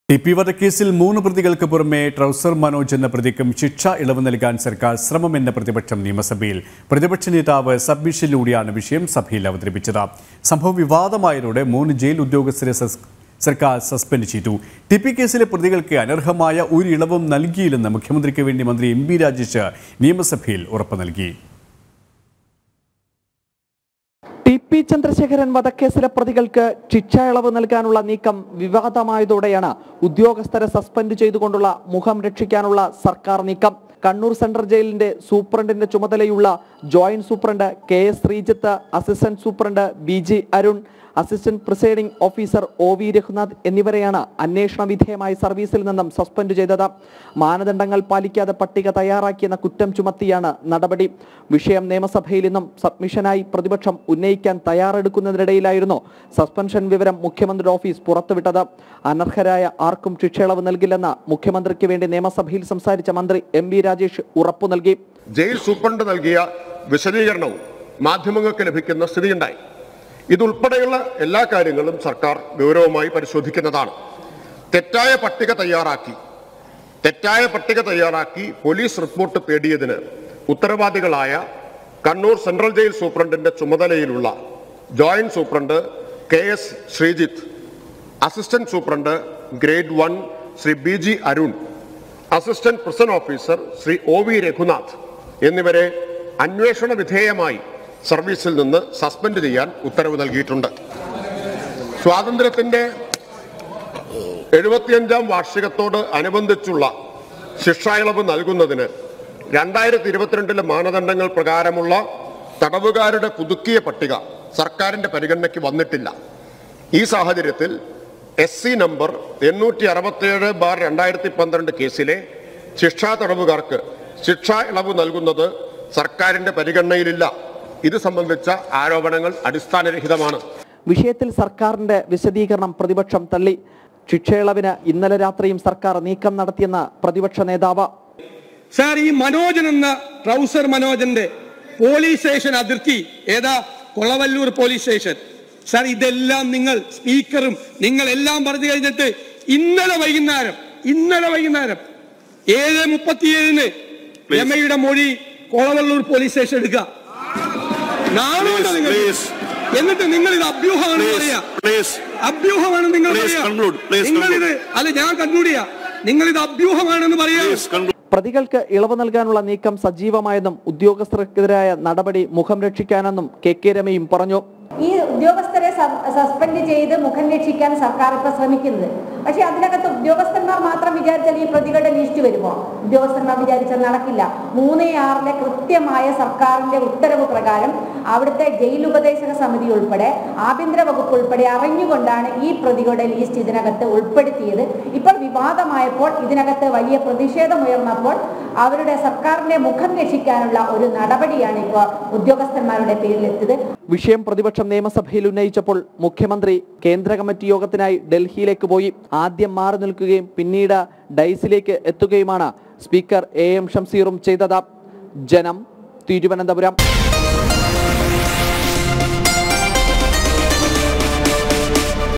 T P വധക്കേസിൽ മൂന്ന് പ്രതികൾക്ക് പുറമെ ട്രൗസർ മനോജ് എന്ന പ്രതിക്കും ശിക്ഷ ഇളവ് നൽകാൻ സർക്കാർ ശ്രമമെന്ന പ്രതിപക്ഷം നിയമസഭയിൽ പ്രതിപക്ഷ നേതാവ് സബ്മിഷനിലൂടെയാണ് വിഷയം സഭയിൽ അവതരിപ്പിച്ചത് സംഭവം വിവാദമായതോടെ മൂന്ന് ജയിൽ ഉദ്യോഗസ്ഥരെ സസ്- സർക്കാർ സസ്പെൻഡ് ചെയ്തു ടി പി കേസിലെ പ്രതികൾക്ക് അനർഹമായ ഒരു ഇളവും നൽകിയില്ലെന്ന് മുഖ്യമന്ത്രിക്ക് വേണ്ടി മന്ത്രി എം ബി രാജേഷ് നിയമസഭയിൽ ഉറപ്പ് നൽകി ടി പി ചന്ദ്രശേഖരൻ വധക്കേസിലെ പ്രതികൾക്ക് ശിക്ഷ ഇളവ് നൽകാനുള്ള നീക്കം വിവാദമായതോടെയാണ് ഉദ്യോഗസ്ഥരെ സസ്പെൻഡ് ചെയ്തുകൊണ്ടുള്ള മുഖം രക്ഷിക്കാനുള്ള സർക്കാർ നീക്കം കണ്ണൂർ സെൻട്രൽ ജയിലിന്റെ സൂപ്രണ്ടിന്റെ ചുമതലയുള്ള joint superintendent K S Sreejith assistant superintendent B G Arun assistant presiding officer O V Raghunath എന്നിവരെയാണ് അന്വേഷണ വിധേയമായി സർവീസിൽ നിന്നും സസ്പെൻഡ് ചെയ്തത് മാനദണ്ഡങ്ങൾ പാലിക്കാതെ പട്ടിക തയ്യാറാക്കിയെന്ന കുറ്റം ചുമത്തിയാണ് നടപടി വിഷയം നിയമസഭയിൽ നിന്നും സബ്മിഷനായി പ്രതിപക്ഷം ഉന്നയിക്കാൻ തയ്യാറെടുക്കുന്നതിനിടയിലായിരുന്നു സസ്പെൻഷൻ വിവരം മുഖ്യമന്ത്രിയുടെ ഓഫീസ് പുറത്തുവിട്ടത് അനർഹരായ ആർക്കും ശിക്ഷയിളവ് നൽകില്ലെന്ന് മുഖ്യമന്ത്രിക്ക് വേണ്ടി നിയമസഭയിൽ സംസാരിച്ച മന്ത്രി എം വി രാജേഷ് ഉറപ്പു നൽകി ജയിൽ സൂപ്രണ്ട് നൽകിയ വിശദീകരണവും മാധ്യമങ്ങൾക്ക് ലഭിക്കുന്ന സ്ഥിതിയുണ്ടായി ഇതുൾപ്പെടെയുള്ള എല്ലാ കാര്യങ്ങളും സർക്കാർ ഗൗരവമായി പരിശോധിക്കുന്നതാണ് തെറ്റായ പട്ടിക തയ്യാറാക്കി തെറ്റായ പട്ടിക തയ്യാറാക്കി പോലീസ് റിപ്പോർട്ട് തേടിയതിന് ഉത്തരവാദികളായ കണ്ണൂർ സെൻട്രൽ ജയിൽ സൂപ്രണ്ടിന്റെ ചുമതലയിലുള്ള joint superintendent K S Sreejith assistant superintendent grade one Shri B G Arun assistant presiding officer Shri O V Raghunath എന്നിവരെ അന്വേഷണ വിധേയമായി സർവീസിൽ നിന്ന് സസ്പെൻഡ് ചെയ്യാൻ ഉത്തരവ് നൽകിയിട്ടുണ്ട് സ്വാതന്ത്ര്യത്തിന്റെ എഴുപത്തിയഞ്ചാം വാർഷികത്തോട് അനുബന്ധിച്ചുള്ള ശിക്ഷാ ഇളവ് നൽകുന്നതിന് രണ്ടായിരത്തി ഇരുപത്തിരണ്ടിലെ മാനദണ്ഡങ്ങൾ പ്രകാരമുള്ള തടവുകാരുടെ പുതുക്കിയ പട്ടിക സർക്കാരിന്റെ പരിഗണനയ്ക്ക് വന്നിട്ടില്ല ഈ സാഹചര്യത്തിൽ എസ് സി നമ്പർ എണ്ണൂറ്റി അറുപത്തിയേഴ് ബാർ രണ്ടായിരത്തി പന്ത്രണ്ട് കേസിലെ ശിക്ഷാ തടവുകാർക്ക് ശിക്ഷാ ഇളവ് നൽകുന്നത് സർക്കാരിന്റെ പരിഗണനയിലില്ല ഇത് സംബന്ധിച്ച ആരോപണങ്ങൾ അടിസ്ഥാനരഹിതമാണ് വിഷയത്തിൽ സർക്കാരിന്റെ വിശദീകരണം പ്രതിപക്ഷം തള്ളി ശിക്ഷയിളവിന് ഇന്നലെ രാത്രിയും സർക്കാർ നീക്കം നടത്തിയെന്ന് പ്രതിപക്ഷ നേതാവ് സാർ ഈ മനോജൻ എന്ന ട്രൗസർ മനോജന്റെ പോലീസ് സ്റ്റേഷൻ അതിർത്തി ഏതാ കൊളവല്ലൂർ പോലീസ് സ്റ്റേഷൻ സാർ ഇതെല്ലാം നിങ്ങൾ സ്പീക്കറും നിങ്ങൾ എല്ലാം പറഞ്ഞു കഴിഞ്ഞിട്ട് ഇന്നലെ വൈകുന്നേരം ഇന്നലെ വൈകുന്നേരം ഏഴ് മുപ്പത്തിയേഴിന് രമയുടെ മൊഴി കൊളവല്ലൂർ പോലീസ് സ്റ്റേഷൻ എടുക്കുക നാളുണ്ട് നിങ്ങൾ please. എന്നിട്ട് നിങ്ങൾ ഇത് അഭ്യൂഹമാണെന്ന് പറയാ Please, അഭ്യൂഹമാണ് നിങ്ങൾ Please പറയാ conclude. Please നിങ്ങളിത് അല്ല ഞാൻ കൺക്ലൂഡ് ചെയ്യാ നിങ്ങൾ ഇത് അഭ്യൂഹമാണെന്ന് പറയാ please conclude. പ്രതികൾക്ക് ഇളവ് നൽകാനുള്ള നീക്കം സജീവമായെന്നും ഉദ്യോഗസ്ഥർക്കെതിരായ നടപടി മുഖം രക്ഷിക്കാനെന്നും കെ കെ രമയും പറഞ്ഞു ഈ ഉദ്യോഗസ്ഥരെ സ- സസ്പെൻഡ് ചെയ്ത് മുഖം രക്ഷിക്കാൻ സർക്കാർ ഇപ്പൊ ശ്രമിക്കുന്നത് പക്ഷെ അതിനകത്ത് ഉദ്യോഗസ്ഥന്മാർ മാത്രം വിചാരിച്ചാൽ ഈ പ്രതികളുടെ ലിസ്റ്റ് വരുമോ ഉദ്യോഗസ്ഥന്മാർ വിചാരിച്ചാൽ നടക്കില്ല മൂന്ന് ആറിലെ കൃത്യമായ സർക്കാരിന്റെ ഉത്തരവ് പ്രകാരം അവിടുത്തെ ജയിൽ ഉപദേശക സമിതി ഉൾപ്പെടെ ആഭ്യന്തര വകുപ്പ് ഉൾപ്പെടെ അറിഞ്ഞുകൊണ്ടാണ് ഈ പ്രതികളുടെ ലിസ്റ്റ് ഇതിനകത്ത് ഉൾപ്പെടുത്തിയത് ഇപ്പോൾ വിവാദമായപ്പോൾ ഇതിനകത്ത് വലിയ പ്രതിഷേധമുയർന്നപ്പോൾ അവരുടെ സർക്കാരിന്റെ മുഖം രക്ഷിക്കാനുള്ള ഒരു നടപടിയാണ് ഇപ്പോൾ ഉദ്യോഗസ്ഥന്മാരുടെ പേരിലെത്തിയത് വിഷയം പ്രതിപക്ഷം നിയമസഭയിൽ ഉന്നയിച്ചപ്പോൾ മുഖ്യമന്ത്രി കേന്ദ്ര കമ്മിറ്റി യോഗത്തിനായി ഡൽഹിയിലേക്ക് പോയി ആദ്യം മാറി നിൽക്കുകയും പിന്നീട് ഡൈസിലേക്ക് എത്തുകയുമാണ് സ്പീക്കർ എ എം ഷംസീറും ചെയ്തത് ജനം തിരുവനന്തപുരം